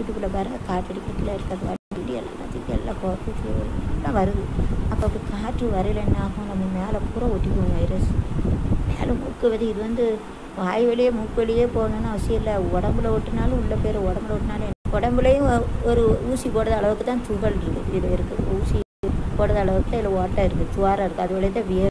வீட்டுக்குள்ளே பாருங்கள் காற்று அடிக்கிறதுல இருக்கிறது வண்டி எல்லாத்தையும் எல்லாம் கொட்டி எல்லாம் வருது அப்போ அப்படி காற்று வரையில என்ன ஆகும் நம்ம மேலே பூரா ஒட்டிக்குவோம் வைரஸ் மேலே மூக்கு வந்து இது வந்து வாய் வழியே மூக்கு வழியே போகணுன்னு அவசியம் இல்லை உடம்புல ஒட்டினாலும் உள்ள பேர் உடம்புல ஒட்டினாலும் என்ன? உடம்புலையும் ஒ- ஒரு ஊசி போடுற அளவுக்கு தான் துகள் இருக்குது இது இருக்குது ஊசி போடுற அளவுக்கு இதில் ஓட்டை இருக்குது துவாரம் இருக்குது அது வழியே தான் வியர்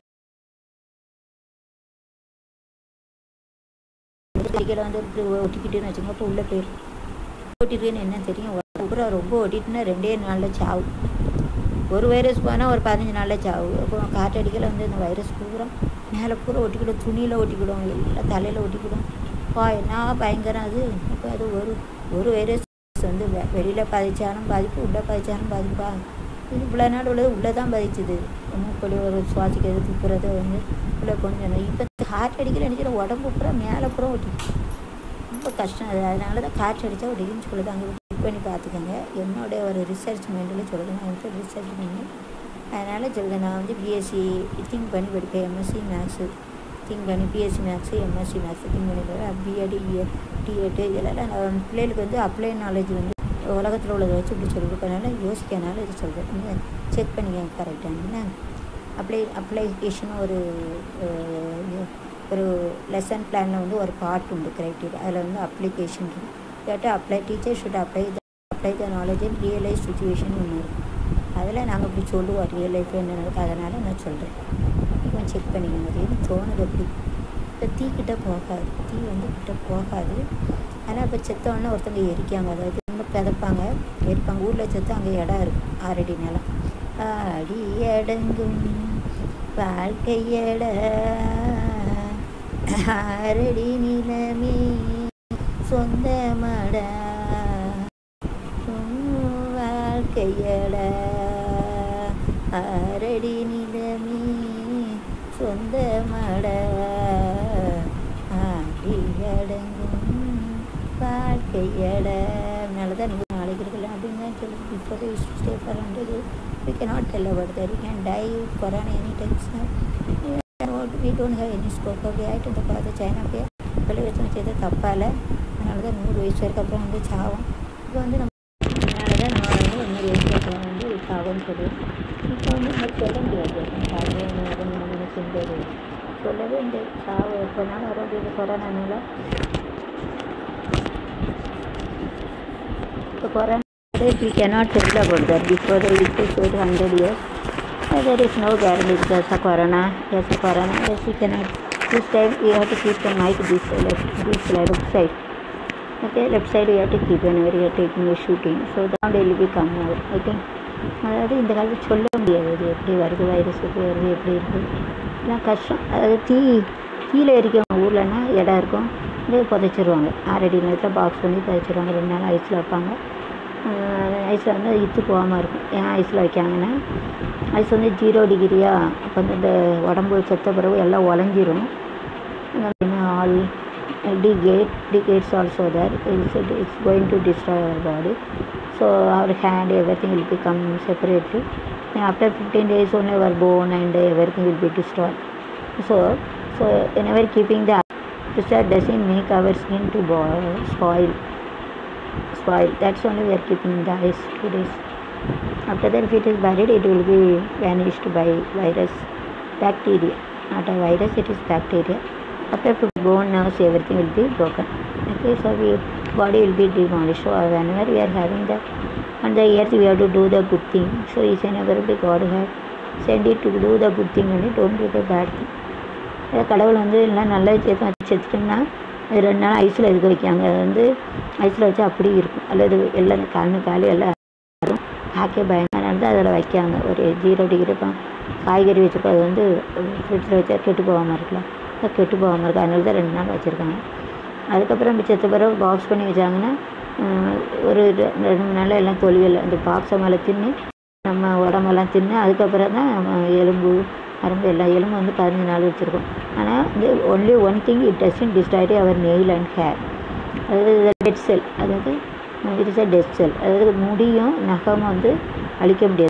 கையில் வந்து இப்படி ஒட்டிக்கிட்டுன்னு வச்சுக்கோங்க அப்போ உள்ள போயிடும் ஓட்டிருக்குன்னு என்ன தெரியும் உடம்பு பூரா ரொம்ப ஒட்டிட்டுனா ரெண்டே நாளில் சாவு ஒரு வைரஸ் போனால் ஒரு பதினஞ்சு நாளில் சாவு அப்புறம் காற்றடிக்கல வந்து இந்த வைரஸ் பூரா மேலே பூரா ஒட்டிக்கிடும் துணியில் ஒட்டிக்கிடும் எல்லாம் தலையில் ஒட்டிக்கிடும் பா என்ன பயங்கரம் அது இப்போ அது ஒரு ஒரு வைரஸ் வந்து வெ- வெளியில பாதிச்சாலும் பாதிப்பு உள்ளே பாதிச்சாலும் பாதிப்பா இது இவ்வளோ நாள் உள்ளது உள்ளே தான் பாதிச்சுது மூக்கொலி ஒரு சுவாசிக்கிறது துப்புறது வந்து உள்ள கொஞ்சம் இப்போ காற்று அடிக்கல நினைக்கிற உடம்பு பூரா மேலே பூரா ஒட்டிக்கிட்டு ரொம்ப கஷ்டம் அது அதனால தான் காற்று அடித்தா ஒட்டிக்குன்னு சொல்லுது அங்கே செக் பண்ணி பார்த்துக்கோங்க என்னோட ஒரு ரிசர்ச் மைண்டில் சொல்லுது நான் வந்து ரிசர்ச் பண்ணி அதனால் சொல்லுது நான் வந்து பிஎஸ்சி திங்க் பண்ணி படிப்பேன் எம்எஸ்சி மேக்ஸு திங்க் பண்ணி BSc maths MSc maths think பண்ணி பிஎட் டிஎட்டு இதெல்லாம் நான் பிள்ளைகளுக்கு வந்து அப்ளை நாலேஜ் வந்து உலகத்தில் உள்ளதை வச்சு இப்படி சொல்லி கொடுக்கறனால யோசிக்கனால இது சொல்கிறேன் நீங்கள் செக் பண்ணிக்கங்க கரெக்டாக அப்ளை அப்ளிகேஷன் ஒரு அஹ், ஒரு லெசன் பிளானில் வந்து ஒரு பார்ட் உண்டு கிரைட்டீரியா அதில் வந்து அப்ளிகேஷன் கேட்டு apply teacher should apply the apply the knowledge in real life situation ஒன்று இருக்கும் அதில் நாங்கள் இப்படி சொல்லுவோம் ரியல் லைஃப்பில் என்ன நடக்குது அதனால் நான் சொல்கிறேன் கொஞ்சம் செக் பண்ணிக்கோங்க அது எதுவும் தோணுது அப்படி இப்போ தீ கிட்ட போகாது தீ வந்து கிட்ட போகாது ஆனால் இப்போ செத்தவொடனே ஒருத்தவங்க எரிக்காங்க அதாவது ரொம்ப பிதப்பாங்க எரிப்பாங்க ஊரில் செத்து அங்கே இடம் இருக்கும் ஆறடி நிலம் ஆடி அடங்கும் வாழ்க்கையட ஆறடி நிலமே சொந்தமடா உன் வாழ்க்கையடா ஆறடி நிலமே சொந்தமடா ஆடி அடங்கும் வாழ்க்கையடா அதனாலதான் நீங்கள் நாளைக்கு இருக்கலாம் அப்படின்னு தான் சொல்லி before you stay for hundred we cannot tell about that. We can die with corona any time. So, we don't have any scope of right இந்த பார்த்து சைனா போய் வெளிவச்சனை செய்த தப்பால் அதனால தான் நூறு வயசு வரைக்கும் அப்புறம் வந்து சாவும் இப்போ வந்து நம்ம அதனால தான் நம்ம வந்து இன்னொரு வயசு அப்புறம் வந்து சாகும்னு சொல்லுவோம் இப்போ வந்து நம்ம சொல்ல முடியாது சாவு மூணு செஞ்சது சொல்லவே இந்த சாவு எப்போனாலும் வர முடியாது கொரோனானால இப்போ corona we cannot tell about that before the it is over 100 years. Uh, there is no guarantee there's a corona, there's a corona, yes we cannot. This time we have to keep the mic this left, this left side. Okay, left side we have to keep whenever you are taking a shooting. So the sound will be come out. I think அதாவது இந்த காலத்தில் சொல்ல முடியாது இது எப்படி வருது virus எப்படி வருது எப்படி இருக்குது எல்லாம் கஷ்டம் அதாவது தீ கீழே இருக்கவங்க ஊர்லன்னா இடம் இருக்கும் இதே புதைச்சிருவாங்க ஆறடி நேரத்தில் பாக்ஸ் பண்ணி புதைச்சிருவாங்க ரெண்டு நாள் ஐஸில் வைப்பாங்க ஐஸில் வந்து அது இத்து போகாமல் இருக்கும் ஏன் ஐஸில் வைக்காங்கன்னா ஐஸ் வந்து ஜீரோ டிகிரியா அப்போ வந்து இந்த உடம்பு செத்த பிறகு எல்லாம் உடஞ்சிரும் all digate degates also there it's, it's going to destroy our body so our hand everything will become separately and after 15 days only our bone and everything will be destroyed so so whenever keeping the preserve doesn't make our skin to boil, spoil spoil that's only we are keeping the ice two days after that if it is buried it will be vanished by virus bacteria not a virus it is bacteria after put bone nerves everything will be broken okay so we body will be demolished so whenever we are having the on the earth we have to do the good thing so each and every god have send it to do the good thing only don't do the bad thing அதாவது கடவுள் வந்து எல்லாம் நல்லது சேர்த்து செத்துட்டோம்னா அது ரெண்டு நாள் ஐஸில் இருக்க வைக்காங்க அது வந்து ஐஸில் வச்சா அப்படி இருக்கும் அல்லது எல்லாம் கண்ணு காலு எல்லாம் வரும் பார்க்க பயங்கர நடந்து அதில் வைக்காங்க ஒரு ஜீரோ டிகிரி இப்போ காய்கறி வச்சுப்போ அது வந்து ஃப்ரிட்ஜில் வச்சா கெட்டு போகாமல் இருக்கலாம் அது கெட்டு போகாமல் இருக்கும் அதனால தான் ரெண்டு நாள் வச்சுருக்காங்க அதுக்கப்புறம் மிச்சத்த பிறகு பாக்ஸ் பண்ணி வச்சாங்கன்னா ஆஹ், ஒரு ரெ- ரெண்டு மூணு நாள் எல்லாம் தொழில் அந்த பாக்ஸை மேலே தின்னு நம்ம உடம்பெல்லாம் தின்னு அதுக்கப்புறம் தான் நம்ம எலும்பு நரம்பு எல்லா எலும்பு வந்து பதினஞ்சு நாள் வச்சுருக்கோம் ஆனால் இந்த only one thing it doesn't destroyed our nail and hair அதாவது டெட் செல் அதாவது it is a dead cell அதாவது முடியும் நகம் வந்து அழிக்க முடியாது